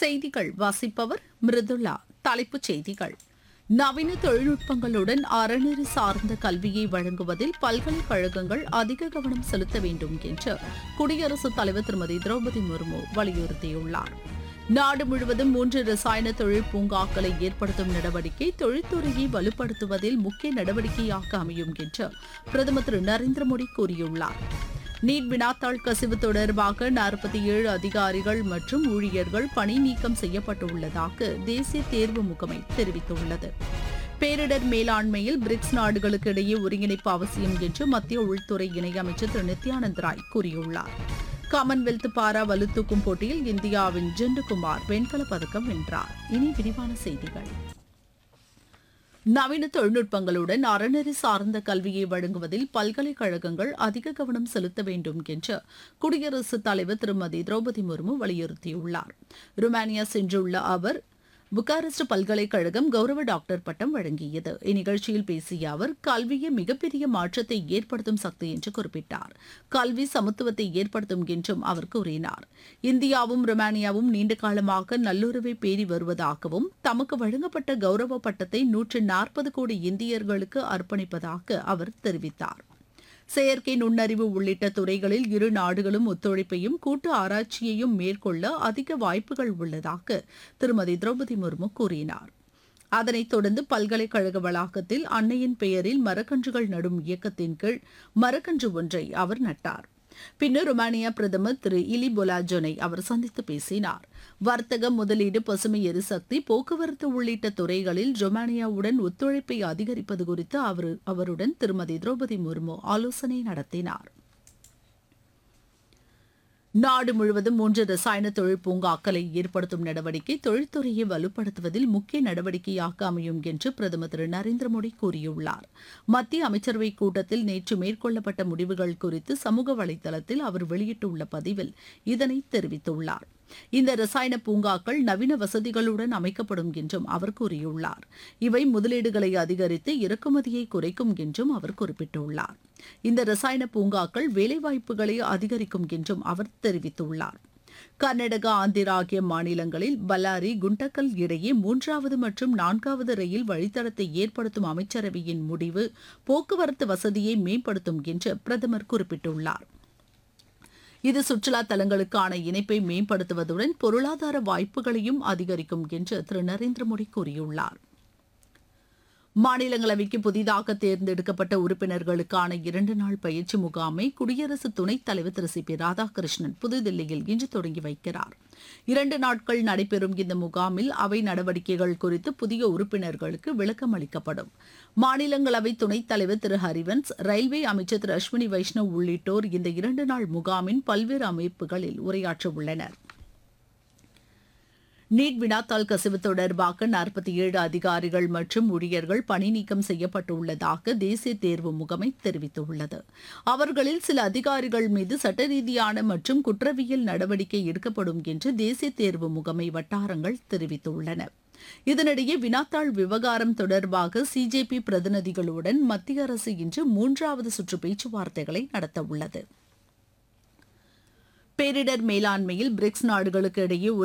செய்திகள் வாசிப்பவர் மிருதுளா தலைப்புச் செய்திகள் நவீன தொழில்நுட்பங்களுடன் அறநெறி சார்ந்த கல்வியை வழங்குவதில் பல்கலைக்கழகங்கள் அதிக கவனம் செலுத்த வேண்டும் என்று குடியரசுத் தலைவர் திருமதி திரௌபதி முர்மு வலியுறுத்தியுள்ளார் நாடு முழுவதும் மூன்று ரசாயன தொழில் பூங்காக்களை ஏற்படுத்தும் நடவடிக்கை தொழில்துறையை வலுப்படுத்துவதில் முக்கிய நடவடிக்கையாக அமையும் என்று பிரதமர் திரு நரேந்திர மோடி கூறியுள்ளார் நீட் வினாத்தாள் கசிவு தொடர்பாக நாற்பத்தி ஏழு அதிகாரிகள் மற்றும் ஊழியர்கள் பணி நீக்கம் செய்யப்பட்டுள்ளதாக தேசிய தேர்வு முகமை தெரிவித்துள்ளது பேரிடர் மேலாண்மையில் பிரிக்ஸ் நாடுகளுக்கு இடையே ஒருங்கிணைப்பு அவசியம் என்று மத்திய உள்துறை இணையமைச்சர் திரு நித்யானந்த் ராய் கூறியுள்ளார் காமன்வெல்த் பாரா வலுத்தூக்கும் போட்டியில் இந்தியாவின் ஜெண்டுகுமார் வெண்கலப் பதக்கம் வென்றார் இனி விரிவான செய்திகள் நவீன தொழில்நுட்பங்களுடன் அறநெறி சார்ந்த கல்வியை வழங்குவதில் பல்கலைக்கழகங்கள் அதிக கவனம் செலுத்த வேண்டும் என்று குடியரசுத் தலைவர் திருமதி திரௌபதி முர்மு வலியுறுத்தியுள்ளார் ருமானியா சென்றுள்ள அவர் புக்காரெஸ்ட் பல்கலைக்கழகம் கௌரவ டாக்டர் பட்டம் வழங்கியது இந்நிகழ்ச்சியில் பேசிய அவர் கல்வியை மிகப்பெரிய மாற்றத்தை ஏற்படுத்தும் சக்தி என்று குறிப்பிட்டார் கல்வி சமத்துவத்தை ஏற்படுத்தும் என்றும் அவர் கூறினார் இந்தியாவும் ருமானியாவும் நீண்ட காலமாக நல்லுறவை பேணி வருவதாகவும் தமக்கு வழங்கப்பட்ட கௌரவ பட்டத்தை நூற்று நாற்பது கோடி இந்தியர்களுக்கு அர்ப்பணிப்பதாக அவர் தெரிவித்தார் செயற்கை நுண்ணறிவு உள்ளிட்ட துறைகளில் இரு நாடுகளும் ஒத்துழைப்பையும் கூட்டு ஆராய்ச்சியையும் மேற்கொள்ள அதிக வாய்ப்புகள் உள்ளதாக திருமதி திரௌபதி முர்மு கூறினார் அதனைத் தொடர்ந்து பல்கலைக்கழக வளாகத்தில் அன்னையின் பெயரில் மரக்கன்றுகள் நடும் இயக்கத்தின் கீழ் மரக்கன்று ஒன்றை அவர் நட்டார் பின்னர் ருமானியா பிரதமர் திரு இலி பொலாஜோனை அவர் சந்தித்து பேசினார் வர்த்தகம் முதலீடு பசுமை எரிசக்தி போக்குவரத்து உள்ளிட்ட துறைகளில் ரொமானியாவுடன் ஒத்துழைப்பை அதிகரிப்பது குறித்து அவர் அவருடன் திருமதி திரௌபதி முர்மு ஆலோசனை நடத்தினார் நாடு முழுவதும் மூன்று ரசாயன தொழில் பூங்காக்களை ஏற்படுத்தும் நடவடிக்கை தொழில்துறையை வலுப்படுத்துவதில் முக்கிய நடவடிக்கையாக அமையும் என்று பிரதமர் திரு நரேந்திர மோடி கூறியுள்ளார் மத்திய அமைச்சரவைக் கூட்டத்தில் நேற்று மேற்கொள்ளப்பட்ட முடிவுகள் குறித்து சமூக வலைதளத்தில் அவர் வெளியிட்டுள்ள பதிவில் இதனை தெரிவித்துள்ளார் இந்த ரசாயன பூங்காக்கள் நவீன வசதிகளுடன் அமைக்கப்படும் என்றும் அவர் கூறியுள்ளார் இவை முதலீடுகளை அதிகரித்து இறக்குமதியை குறைக்கும் என்றும் அவர் குறிப்பிட்டுள்ளார் இந்த ரசாயன பூங்காக்கள் வேலைவாய்ப்புகளை அதிகரிக்கும் என்றும் அவர் தெரிவித்துள்ளார் கர்நாடகா ஆந்திரா ஆகிய மாநிலங்களில் பல்லாரி குண்டக்கல் இடையே மூன்றாவது மற்றும் நான்காவது ரயில் வழித்தடத்தை ஏற்படுத்தும் அமைச்சரவையின் முடிவு போக்குவரத்து வசதியை மேம்படுத்தும் என்று பிரதமர் குறிப்பிட்டுள்ளார் இது சுற்றுலா தலங்களுக்கான இணைப்பை மேம்படுத்துவதுடன் பொருளாதார வாய்ப்புகளையும் அதிகரிக்கும் என்று திரு நரேந்திர மோடி கூறியுள்ளார் மாநிலங்களவைக்கு புதிதாக தேர்ந்தெடுக்கப்பட்ட உறுப்பினர்களுக்கான இரண்டு நாள் பயிற்சி முகாமை குடியரசு துணைத் தலைவர் திரு சி பி ராதாகிருஷ்ணன் புதுதில்லியில் இன்று தொடங்கி வைக்கிறார் இரண்டு நாட்கள் நடைபெறும் இந்த முகாமில் அவை நடவடிக்கைகள் குறித்து புதிய உறுப்பினர்களுக்கு விளக்கம் அளிக்கப்படும் மாநிலங்களவை துணைத் தலைவர் திரு ஹரிவன்ஸ் ரயில்வே அமைச்சர் திரு அஸ்வினி வைஷ்ணவ் உள்ளிட்டோர் இந்த இரண்டு நாள் முகாமின் பல்வேறு அமைப்புகளில் உரையாற்ற உள்ளனர் நீட் வினாத்தாள் கசிவு தொடர்பாக நாற்பத்தி ஏழு அதிகாரிகள் மற்றும் ஊழியர்கள் பணி நீக்கம் செய்யப்பட்டுள்ளதாக தேசிய தேர்வு முகமை தெரிவித்துள்ளது அவர்களில் சில அதிகாரிகள் மீது சட்ட ரீதியான மற்றும் குற்றவியல் நடவடிக்கை எடுக்கப்படும் என்று தேசிய தேர்வு முகமை வட்டாரங்கள் தெரிவித்துள்ளன இதனிடையே வினாத்தாள் விவகாரம் தொடர்பாக சிஜேபி பிரதிநிதிகளுடன் மத்திய அரசு இன்று மூன்றாவது சுற்று பேச்சுவார்த்தைகளை நடத்தவுள்ளது பேரிடர் மேலாண்மையில் பிரிக்ஸ் நாடுகளுக்கு இடையே